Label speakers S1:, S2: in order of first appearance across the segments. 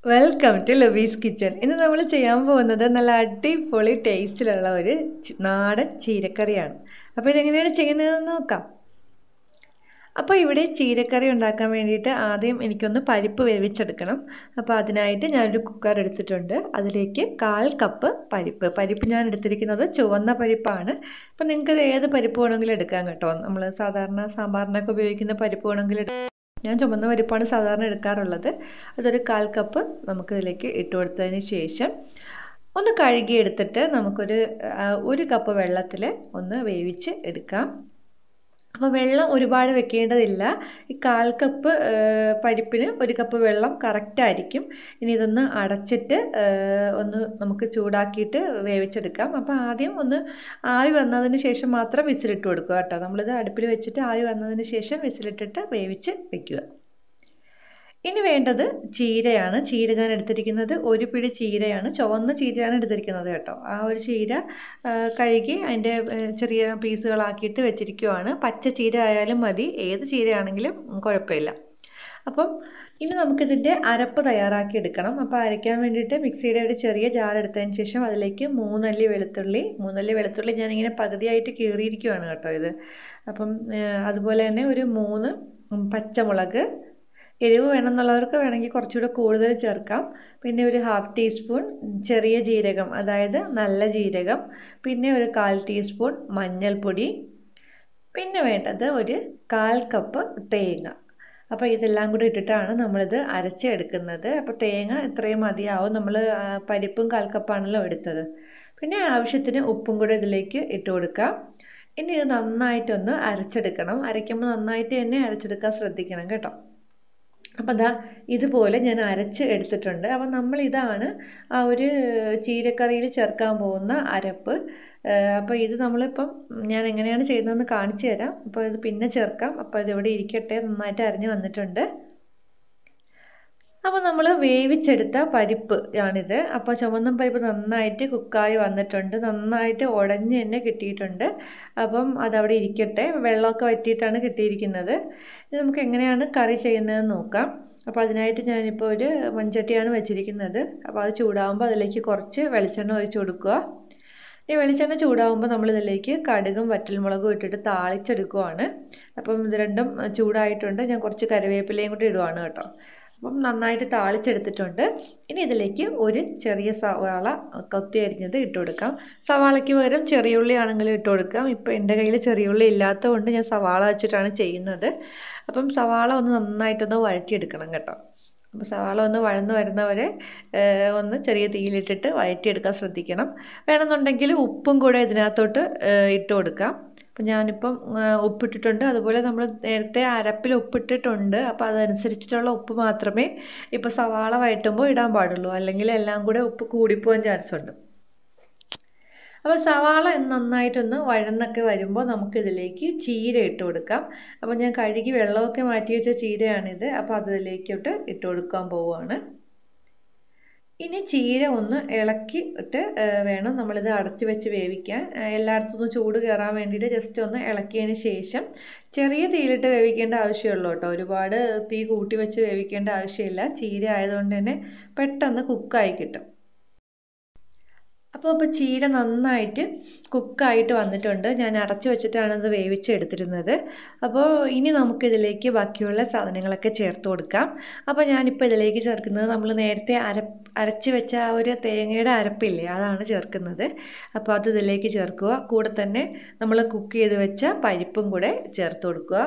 S1: welcome to ലബീസ് kitchen ഇന്ന് നമ്മൾ ചെയ്യാൻ പോകുന്നത് നല്ല അടിപൊളി ടേസ്റ്റിലുള്ള ഒരു ചി- നാടൻ ചീരക്കറിയാണ് അപ്പോൾ ഇതെങ്ങനെയാണ് ചെയ്യുന്നതെന്ന് നോക്കാം അപ്പോൾ ഇവിടെ ചീരക്കറി ഉണ്ടാക്കാൻ വേണ്ടിയിട്ട് ആദ്യം എനിക്കൊന്ന് പരിപ്പ് വേവിച്ചെടുക്കണം അപ്പോൾ അതിനായിട്ട് ഞാനൊരു കുക്കർ എടുത്തിട്ടുണ്ട് അതിലേക്ക് കാൽ കപ്പ് പരിപ്പ് പരിപ്പ് ഞാൻ എടുത്തിരിക്കുന്നത് ചുവന്ന പരിപ്പാണ് അപ്പോൾ നിങ്ങൾക്ക് ഏത് പരിപ്പ് വേണമെങ്കിലും എടുക്കാം കേട്ടോ നമ്മൾ സാധാരണ സാമ്പാറിനൊക്കെ ഉപയോഗിക്കുന്ന പരിപ്പ് വേണമെങ്കിൽ എടുക്കാം ഞാൻ ചുമന്ന പരിപ്പാണ് സാധാരണ എടുക്കാറുള്ളത് അതൊരു കാൽ കപ്പ് നമുക്കിതിലേക്ക് ഇട്ട് കൊടുത്തതിന് ശേഷം ഒന്ന് കഴുകി എടുത്തിട്ട് നമുക്കൊരു ആ, ഒരു കപ്പ് വെള്ളത്തിൽ ഒന്ന് വേവിച്ച് എടുക്കാം അപ്പോൾ വെള്ളം ഒരുപാട് വെക്കേണ്ടതില്ല ഈ കാൽ കപ്പ് ആ, പരിപ്പിന് ഒരു കപ്പ് വെള്ളം കറക്റ്റായിരിക്കും ഇനി ഇതൊന്ന് അടച്ചിട്ട് ആ, ഒന്ന് നമുക്ക് ചൂടാക്കിയിട്ട് വേവിച്ചെടുക്കാം അപ്പോൾ ആദ്യം ഒന്ന് ആവി വന്നതിന് ശേഷം മാത്രം വിസിലിട്ട് കൊടുക്കുക കേട്ടോ നമ്മളിത് അടുപ്പിൽ വെച്ചിട്ട് ആവി വന്നതിന് ശേഷം വിസിലിട്ടിട്ട് വേവിച്ച് വെക്കുക ഇനി വേണ്ടത് ചീരയാണ് ചീര ഞാൻ എടുത്തിരിക്കുന്നത് ഒരു പിടി ചീരയാണ് ചുവന്ന ചീരയാണ് എടുത്തിരിക്കുന്നത് കേട്ടോ ആ ഒരു ചീര ആ, കഴുകി അതിൻ്റെ ആ, ചെറിയ പീസുകളാക്കിയിട്ട് വെച്ചിരിക്കുവാണ് പച്ച ചീര ആയാലും മതി ഏത് ചീരയാണെങ്കിലും കുഴപ്പമില്ല അപ്പം ഇനി നമുക്കിതിൻ്റെ അരപ്പ് തയ്യാറാക്കി എടുക്കണം അപ്പോൾ അരയ്ക്കാൻ വേണ്ടിയിട്ട് മിക്സിയുടെ ഒരു ചെറിയ ജാർ എടുത്തതിന് ശേഷം അതിലേക്ക് മൂന്നല്ലി വെളുത്തുള്ളി മൂന്നല്ലി വെളുത്തുള്ളി ഞാനിങ്ങനെ പകുതിയായിട്ട് കീറിയിരിക്കുവാണ് കേട്ടോ ഇത് അപ്പം ആ, അതുപോലെ തന്നെ ഒരു മൂന്ന് പച്ചമുളക് എരിവ് വേണമെന്നുള്ളവർക്ക് വേണമെങ്കിൽ കുറച്ചുകൂടെ കൂടുതൽ ചേർക്കാം പിന്നെ ഒരു ഹാഫ് ടീസ്പൂൺ ചെറിയ ജീരകം അതായത് നല്ല ജീരകം പിന്നെ ഒരു കാൽ ടീസ്പൂൺ മഞ്ഞൾപ്പൊടി പിന്നെ വേണ്ടത് ഒരു കാൽ കപ്പ് തേങ്ങ അപ്പോൾ ഇതെല്ലാം കൂടി ഇട്ടിട്ടാണ് നമ്മളിത് അരച്ചെടുക്കുന്നത് അപ്പോൾ തേങ്ങ ഇത്രയും മതിയാവും നമ്മൾ പരിപ്പും കാൽ കപ്പാണല്ലോ എടുത്തത് പിന്നെ ആവശ്യത്തിന് ഉപ്പും കൂടെ ഇതിലേക്ക് ഇട്ട് കൊടുക്കാം ഇനി ഇത് നന്നായിട്ടൊന്ന് അരച്ചെടുക്കണം അരയ്ക്കുമ്പോൾ നന്നായിട്ട് തന്നെ അരച്ചെടുക്കാൻ ശ്രദ്ധിക്കണം കേട്ടോ അപ്പോൾ അതാ ഇതുപോലെ ഞാൻ അരച്ച് എടുത്തിട്ടുണ്ട് അപ്പോൾ നമ്മൾ ഇതാണ് ആ ഒരു ചീരക്കറിയിൽ ചേർക്കാൻ പോകുന്ന അരപ്പ് അപ്പോൾ ഇത് നമ്മളിപ്പം ഞാൻ എങ്ങനെയാണ് ചെയ്യുന്നതെന്ന് കാണിച്ചു തരാം അപ്പോൾ ഇത് പിന്നെ ചേർക്കാം അപ്പോൾ ഇതിവിടെ ഇരിക്കട്ടെ നന്നായിട്ട് അരിഞ്ഞ് വന്നിട്ടുണ്ട് അപ്പോൾ നമ്മൾ വേവിച്ചെടുത്ത പരിപ്പ് ആണിത് അപ്പോൾ ചുവന്ന പരിപ്പ് നന്നായിട്ട് കുക്കായി വന്നിട്ടുണ്ട് നന്നായിട്ട് ഉടഞ്ഞ് തന്നെ കിട്ടിയിട്ടുണ്ട് അപ്പം അതവിടെ ഇരിക്കട്ടെ വെള്ളമൊക്കെ വറ്റിയിട്ടാണ് കിട്ടിയിരിക്കുന്നത് ഇത് നമുക്ക് എങ്ങനെയാണ് കറി ചെയ്യുന്നതെന്ന് നോക്കാം അപ്പോൾ അതിനായിട്ട് ഞാനിപ്പോൾ ഒരു മൺചട്ടിയാണ് വെച്ചിരിക്കുന്നത് അപ്പോൾ അത് ചൂടാകുമ്പോൾ അതിലേക്ക് കുറച്ച് വെളിച്ചെണ്ണ ഒഴിച്ച് കൊടുക്കുക ഈ വെളിച്ചെണ്ണ ചൂടാകുമ്പോൾ നമ്മളിതിലേക്ക് കടുകും വറ്റൽമുളകും ഇട്ടിട്ട് താളിച്ചെടുക്കുവാണ് അപ്പം ഇത് രണ്ടും ചൂടായിട്ടുണ്ട് ഞാൻ കുറച്ച് കറിവേപ്പിലയും കൂടി ഇടുവാണ് കേട്ടോ അപ്പം നന്നായിട്ട് താളിച്ചെടുത്തിട്ടുണ്ട് ഇനി ഇതിലേക്ക് ഒരു ചെറിയ സവാള കൊത്തി അരിഞ്ഞത് ഇട്ട് കൊടുക്കാം സവാളയ്ക്ക് പകരം ചെറിയ ഉള്ളി ആണെങ്കിലും ഇട്ട് കൊടുക്കാം ഇപ്പോൾ എൻ്റെ കയ്യിൽ ചെറിയ ഉള്ളി ഇല്ലാത്തത് കൊണ്ട് ഞാൻ സവാള വെച്ചിട്ടാണ് ചെയ്യുന്നത് അപ്പം സവാള ഒന്ന് നന്നായിട്ടൊന്ന് വഴറ്റിയെടുക്കണം കേട്ടോ അപ്പോൾ സവാള ഒന്ന് വഴന്ന് വരുന്നവരെ ഏഹ്, ഒന്ന് ചെറിയ തീയിലിട്ടിട്ട് വഴറ്റിയെടുക്കാൻ ശ്രദ്ധിക്കണം വേണമെന്നുണ്ടെങ്കിൽ ഉപ്പും കൂടെ ഇതിനകത്തോട്ട് ഏഹ്, ഇട്ട് കൊടുക്കാം അപ്പം ഞാനിപ്പം ആ, ഉപ്പിട്ടിട്ടുണ്ട് അതുപോലെ നമ്മൾ നേരത്തെ അരപ്പിൽ ഉപ്പിട്ടിട്ടുണ്ട് അപ്പോൾ അതനുസരിച്ചിട്ടുള്ള ഉപ്പ് മാത്രമേ ഇപ്പോൾ സവാള വഴറ്റുമ്പോൾ ഇടാൻ പാടുള്ളൂ അല്ലെങ്കിൽ എല്ലാം കൂടെ ഉപ്പ് കൂടിപ്പോകാൻ ചാൻസ് ഉണ്ട് അപ്പോൾ സവാള നന്നായിട്ടൊന്ന് വഴന്നൊക്കെ വരുമ്പോൾ നമുക്കിതിലേക്ക് ചീര ഇട്ട് കൊടുക്കാം അപ്പോൾ ഞാൻ കഴുകി വെള്ളമൊക്കെ മാറ്റി വെച്ച ചീരയാണിത് അപ്പോൾ അതിലേക്കോട്ട് ഇട്ട് കൊടുക്കാൻ പോവുകയാണ് ഇനി ചീര ഒന്ന് ഇളക്കി ഇട്ട് ഏഹ്, വേണം നമ്മളിത് അടച്ച് വെച്ച് വേവിക്കാൻ ഏഹ്, എല്ലായിടത്തും ഒന്ന് ചൂട് കയറാൻ വേണ്ടിയിട്ട് ജസ്റ്റ് ഒന്ന് ഇളക്കിയതിന് ശേഷം ചെറിയ തീയിലിട്ട് വേവിക്കേണ്ട ആവശ്യമുള്ളൂ കേട്ടോ ഒരുപാട് തീ കൂട്ടി വെച്ച് വേവിക്കേണ്ട ആവശ്യമില്ല ചീര ആയതുകൊണ്ട് തന്നെ പെട്ടെന്ന് കുക്കായി കിട്ടും അപ്പോൾ ഇപ്പോൾ ചീര നന്നായിട്ട് കുക്കായിട്ട് വന്നിട്ടുണ്ട് ഞാൻ അടച്ചു വെച്ചിട്ടാണ് ഇത് വേവിച്ചെടുത്തിരുന്നത് അപ്പോൾ ഇനി നമുക്കിതിലേക്ക് ബാക്കിയുള്ള സാധനങ്ങളൊക്കെ ചേർത്ത് കൊടുക്കാം അപ്പോൾ ഞാനിപ്പോൾ ഇതിലേക്ക് ചേർക്കുന്നത് നമ്മൾ നേരത്തെ അര അരച്ച് വെച്ച ആ ഒരു തേങ്ങയുടെ അരപ്പില്ലേ അതാണ് ചേർക്കുന്നത് അപ്പോൾ അത് ഇതിലേക്ക് ചേർക്കുക കൂടെ തന്നെ നമ്മൾ കുക്ക് ചെയ്ത് വെച്ച പരിപ്പും കൂടെ ചേർത്ത് കൊടുക്കുക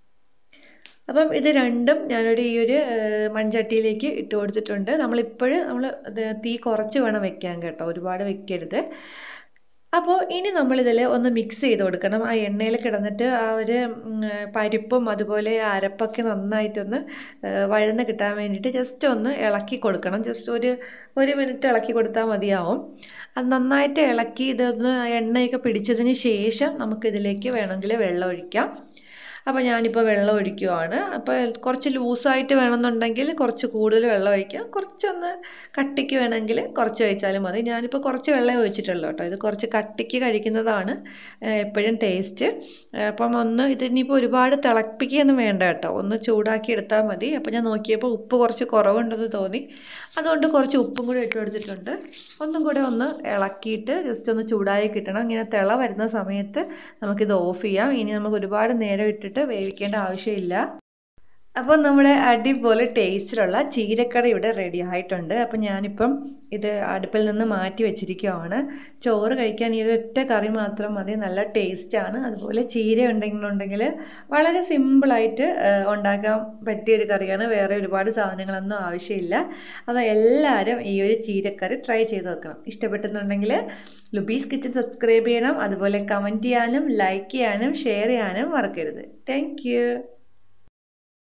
S1: അപ്പം ഇത് രണ്ടും ഞാനൊരു ഈ ഒരു ഏഹ്, മൺചട്ടിയിലേക്ക് ഇട്ട് കൊടുത്തിട്ടുണ്ട് നമ്മളിപ്പോൾ നമ്മൾ തീ കുറച്ച് വേണം വെക്കാൻ കേട്ടോ ഒരുപാട് വെക്കരുത് അപ്പോൾ ഇനി നമ്മളിതിൽ ഒന്ന് മിക്സ് ചെയ്ത് കൊടുക്കണം ആ എണ്ണയിൽ കിടന്നിട്ട് ആ ഒരു ഉം, പരിപ്പും അതുപോലെ ആ അരപ്പൊക്കെ നന്നായിട്ടൊന്ന് ഏഹ്, വഴന്ന് കിട്ടാൻ വേണ്ടിയിട്ട് ജസ്റ്റ് ഒന്ന് ഇളക്കി കൊടുക്കണം ജസ്റ്റ് ഒരു ഒരു മിനിറ്റ് ഇളക്കി കൊടുത്താൽ മതിയാവും അത് നന്നായിട്ട് ഇളക്കി ഇതൊന്ന് എണ്ണയൊക്കെ പിടിച്ചതിന് ശേഷം നമുക്കിതിലേക്ക് വേണമെങ്കിൽ വെള്ളം ഒഴിക്കാം അപ്പോൾ ഞാനിപ്പോൾ വെള്ളം ഒഴിക്കുവാണ് അപ്പോൾ കുറച്ച് ലൂസായിട്ട് വേണമെന്നുണ്ടെങ്കിൽ കുറച്ച് കൂടുതൽ വെള്ളം ഒഴിക്കാം കുറച്ചൊന്ന് കട്ടിക്ക് വേണമെങ്കിൽ കുറച്ച് ഒഴിച്ചാലും മതി ഞാനിപ്പോൾ കുറച്ച് വെള്ളം ഒഴിച്ചിട്ടുള്ളൂ കേട്ടോ ഇത് കുറച്ച് കട്ടിക്ക് കഴിക്കുന്നതാണ് എപ്പോഴും ടേസ്റ്റ് അപ്പം ഒന്ന് ഇതിനിപ്പോൾ ഒരുപാട് തിളപ്പിക്കുകയൊന്നും വേണ്ട കേട്ടോ ഒന്ന് ചൂടാക്കി എടുത്താൽ മതി അപ്പോൾ ഞാൻ നോക്കിയപ്പോൾ ഉപ്പ് കുറച്ച് കുറവുണ്ടെന്ന് തോന്നി അതുകൊണ്ട് കുറച്ച് ഉപ്പും കൂടി ഇട്ട് കൊടുത്തിട്ടുണ്ട് ഒന്നും കൂടെ ഒന്ന് ഇളക്കിയിട്ട് ജസ്റ്റ് ഒന്ന് ചൂടായി കിട്ടണം ഇങ്ങനെ തിള വരുന്ന സമയത്ത് നമുക്കിത് ഓഫ് ചെയ്യാം ഇനി നമുക്ക് ഒരുപാട് നേരം ഇട്ടിട്ട് വേവിക്കേണ്ട ആവശ്യമില്ല അപ്പോൾ നമ്മുടെ അടിപൊളി ടേസ്റ്റിലുള്ള ചീരക്കറി ഇവിടെ റെഡി ആയിട്ടുണ്ട് അപ്പോൾ ഞാനിപ്പം ഇത് അടുപ്പിൽ നിന്ന് മാറ്റി വെച്ചിരിക്കുകയാണ് ചോറ് കഴിക്കാൻ ഈ ഒറ്റ കറി മാത്രം മതി നല്ല ടേസ്റ്റാണ് അതുപോലെ ചീര ഉണ്ടെങ്കിലുണ്ടെങ്കിൽ വളരെ സിമ്പിളായിട്ട് ഉണ്ടാക്കാൻ പറ്റിയൊരു കറിയാണ് വേറെ ഒരുപാട് സാധനങ്ങളൊന്നും ആവശ്യമില്ല അപ്പോൾ എല്ലാവരും ഈ ഒരു ചീരക്കറി ട്രൈ ചെയ്ത് നോക്കണം ഇഷ്ടപ്പെട്ടെന്നുണ്ടെങ്കിൽ ലുബീസ് കിച്ചൻ സബ്സ്ക്രൈബ് ചെയ്യണം അതുപോലെ കമൻറ്റ് ചെയ്യാനും ലൈക്ക് ചെയ്യാനും ഷെയർ ചെയ്യാനും മറക്കരുത് താങ്ക്